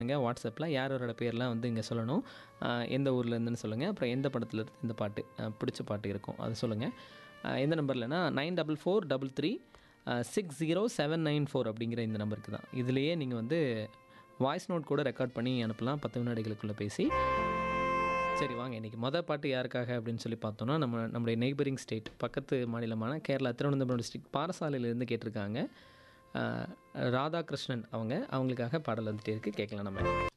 பண்ணுங்கள் வாட்ஸ்அப்பில் யார் யாரோட பேர்லாம் வந்து இங்கே சொல்லணும் ஆஹ் எந்த ஊர்ல இருந்துன்னு சொல்லுங்கள் அப்புறம் எந்த படத்துல இருந்து இந்த பாட்டு ஆஹ் பிடிச்ச பாட்டு இருக்கும் அது சொல்லுங்கள் ஆஹ் எந்த நம்பர்லனா nine double four double three six zero seven nine four அப்படிங்கிற இந்த நம்பருக்கு தான் இதுலேயே நீங்கள் வந்து வாய்ஸ் நோட் கூட ரெக்கார்ட் பண்ணி அனுப்பலாம் பத்து வினாடிகளுக்குள்ளே பேசி சரி வாங்க இன்றைக்கி மொதல் பாட்டு யாருக்காக அப்படின்னு சொல்லி பார்த்தோன்னா நம்ம நம்முடைய நெய்பரிங் ஸ்டேட் பக்கத்து மாநிலமான கேரளா திருவனந்தபுரம் டிஸ்ட்ரிக்ட் பாரசாலையிலேருந்து கேட்டிருக்காங்க ஆஹ் ராதாகிருஷ்ணன் அவங்க அவங்களுக்காக பாடல் வந்துட்டே இருக்கு கேட்கலாம் நம்ம